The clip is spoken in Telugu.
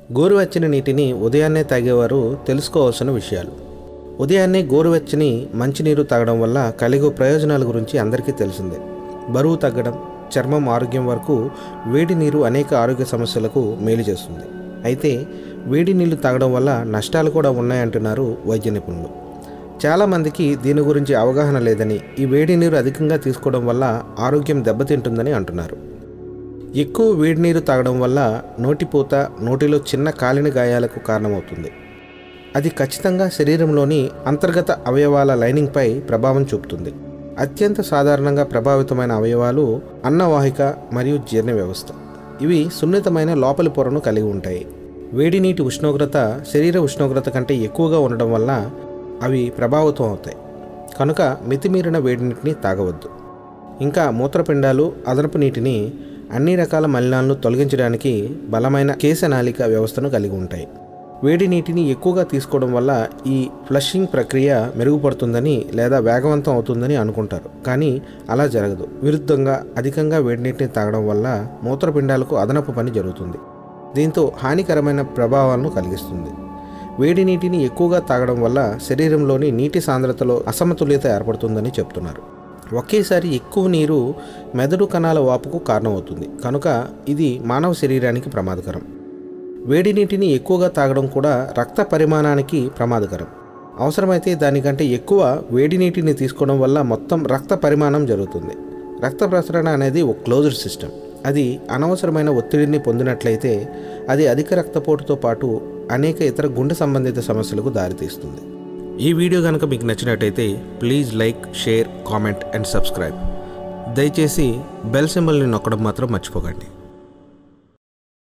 గోరువెచ్చని నీటిని ఉదయాన్నే తాగేవారు తెలుసుకోవాల్సిన విషయాలు ఉదయాన్నే గోరువెచ్చని మంచినీరు తాగడం వల్ల కలిగే ప్రయోజనాల గురించి అందరికీ తెలిసిందే బరువు తగ్గడం చర్మం ఆరోగ్యం వరకు వేడి నీరు అనేక ఆరోగ్య సమస్యలకు మేలు చేస్తుంది అయితే వేడి నీళ్లు తాగడం వల్ల నష్టాలు కూడా ఉన్నాయంటున్నారు వైద్య నిపుణులు చాలామందికి దీని గురించి అవగాహన లేదని ఈ వేడి నీరు అధికంగా తీసుకోవడం వల్ల ఆరోగ్యం దెబ్బతింటుందని అంటున్నారు ఎక్కువ వేడి నీరు తాగడం వల్ల నోటిపూత నోటిలో చిన్న కాలిన గాయాలకు కారణమవుతుంది అది ఖచ్చితంగా శరీరంలోని అంతర్గత అవయవాల లైనింగ్పై ప్రభావం చూపుతుంది అత్యంత సాధారణంగా ప్రభావితమైన అవయవాలు అన్నవాహిక మరియు జీర్ణ వ్యవస్థ ఇవి సున్నితమైన లోపలి పొరను కలిగి ఉంటాయి వేడి నీటి ఉష్ణోగ్రత శరీర ఉష్ణోగ్రత కంటే ఎక్కువగా ఉండడం వల్ల అవి ప్రభావితం అవుతాయి కనుక మితిమీరిన వేడి నీటిని తాగవద్దు ఇంకా మూత్రపిండాలు అదనపు నీటిని అన్ని రకాల మలినాలను తొలగించడానికి బలమైన కేశనాళిక వ్యవస్థను కలిగి ఉంటాయి వేడి నీటిని ఎక్కువగా తీసుకోవడం వల్ల ఈ ఫ్లషింగ్ ప్రక్రియ మెరుగుపడుతుందని లేదా వేగవంతం అవుతుందని అనుకుంటారు కానీ అలా జరగదు విరుద్ధంగా అధికంగా వేడి నీటిని తాగడం వల్ల మూత్రపిండాలకు అదనపు పని జరుగుతుంది దీంతో హానికరమైన ప్రభావాలను కలిగిస్తుంది వేడి నీటిని ఎక్కువగా తాగడం వల్ల శరీరంలోని నీటి సాంద్రతలో అసమతుల్యత ఏర్పడుతుందని చెప్తున్నారు ఒకేసారి ఎక్కువ నీరు మెదడు కణాల వాపుకు కారణమవుతుంది కనుక ఇది మానవ శరీరానికి ప్రమాదకరం వేడి నీటిని ఎక్కువగా తాగడం కూడా రక్త పరిమాణానికి ప్రమాదకరం అవసరమైతే దానికంటే ఎక్కువ వేడి నీటిని తీసుకోవడం వల్ల మొత్తం రక్త పరిమాణం జరుగుతుంది రక్త ప్రసరణ అనేది ఒక క్లోజ్డ్ సిస్టమ్ అది అనవసరమైన ఒత్తిడిని పొందినట్లయితే అది అధిక రక్తపోటుతో పాటు అనేక ఇతర గుండె సంబంధిత సమస్యలకు దారితీస్తుంది ఈ వీడియో కనుక మీకు నచ్చినట్టయితే please like share comment and subscribe దయచేసి బెల్ సింబల్ని నొక్కడం మాత్రం మర్చిపోకండి